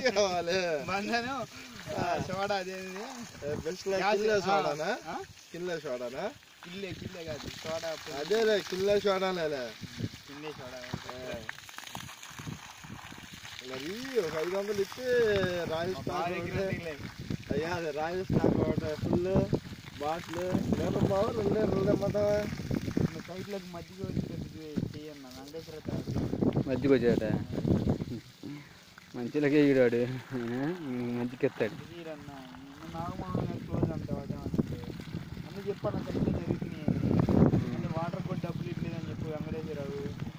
కావాలి బంధను సోడా అదేంది బెస్ట్ గ్యాస్, కిల్లే ఆ, సోడానా ఆ? కిల్లే సోడానా కిల్లే కిల్లే కాదు సోడా అదేలే కిల్లే సోడానే కిల్లే సోడా మరి ఒక ఐదు వందలు ఇస్తే రాజస్థాన్ బాగా దగ్గర ఒకటి, దిగలే. అయ్యా అదే రాజస్థాన్ ఒకటి ఫుల్ బాటిల్ లీటర్ బావ రెండు లీటర్లు తెమ్మంటావా నువ్వు సైట్లోకి మధ్యకి వచ్చి చెయ్యన్న వెంకటేశ్వర తాత. మధ్యకి వచ్చాట మంచిలోకే ఈడాడు మంచికి ఎత్తాడు తీరన్న నువ్వు నాగమోహన్ క్లోజ్ అంటావు అదే అంటే అందుకు చెప్పాను అక్కడ జరుగుతున్నాయి వాటర్ కూడా డబ్బులు ఇట్లేదని చెప్పు వెంకటేశ్వరరావు